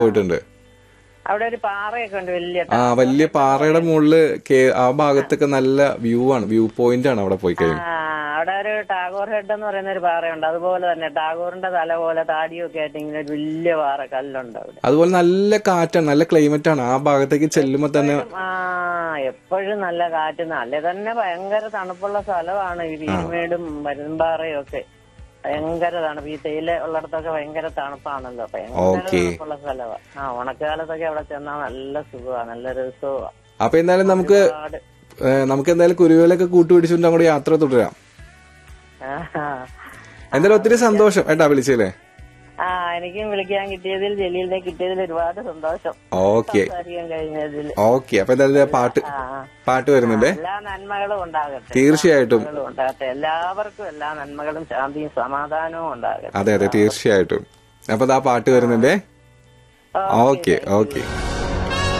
പോയിട്ടുണ്ട് അവിടെ ഒരു പാറയൊക്കെ ഉണ്ട് വലിയ ആ വലിയ പാറയുടെ മുകളില് കേ- ആ ഭാഗത്തൊക്കെ നല്ല വ്യൂ ആണ് വ്യൂ പോയിന്റ് ആണ് അവിടെ പോയി ആ, കഴിയുമ്പോൾ അവിടെ ഒരു ടാഗോർ ഹെഡ് എന്ന് പറയുന്ന ഒരു പാറയുണ്ട് അതുപോലെ തന്നെ ടാഗോറിന്റെ തല പോലെ താടിയൊക്കെ ആയിട്ട് ഇങ്ങനെ ഒരു വലിയ പാറ കല്ലുണ്ട് അവിടെ അതുപോലെ നല്ല കാറ്റാണ് നല്ല ക്ലൈമറ്റ് ആണ് ആ ഭാഗത്തേക്ക് ചെല്ലുമ്പോ തന്നെ ആ എപ്പോഴും നല്ല കാറ്റ് നല്ല തന്നെ ഭയങ്കര തണുപ്പുള്ള സ്ഥലമാണ് ഈ വീടുമേടും മരുമ്പാറയും ഒക്കെ ഭയങ്കര തണുപ്പ് ഈ തേയില ഉള്ളിടത്തൊക്കെ ഭയങ്കര തണുപ്പാണല്ലോ ഭയങ്കര ഓക്കേ. തണുപ്പുള്ള സ്ഥലമാണ് ആ ഉണക്കാലത്തൊക്കെ അവിടെ ചെന്നാൽ നല്ല സുഖമാണ് നല്ല രസമാണ് അപ്പൊ എന്തായാലും നമുക്ക് ഒരുപാട് ഏ, നമുക്ക് എന്തായാലും കുരുവികളൊക്കെ കൂട്ടുപിടിച്ചുകൊണ്ട് അങ്ങോട്ട് യാത്ര തുടരാം ആ. എന്തായാലും ഒത്തിരി സന്തോഷം ഏട്ടാ വിളിച്ചല്ലേ ആ എനിക്കും വിളിക്കാൻ കിട്ടിയതിൽ ജലീലിനെ കിട്ടിയതിൽ ഒരുപാട് സന്തോഷം ഓക്കെ സംസാരിക്കാൻ കഴിഞ്ഞതിൽ ഓക്കെ അപ്പൊ എന്തായാലും പാട്ട് ആ ആ. പാട്ട് വരുന്നുണ്ടേ എല്ലാ നന്മകളും ഉണ്ടാകട്ടെ തീർച്ചയായിട്ടും നന്മകളും ഉണ്ടാകട്ടെ എല്ലാവർക്കും എല്ലാ നന്മകളും ശാന്തിയും സമാധാനവും ഉണ്ടാകട്ടെ അതെ അതെ തീർച്ചയായിട്ടും അപ്പൊ ആ പാട്ട് വരുന്നുണ്ടേ ഓക്കെ ഓക്കെ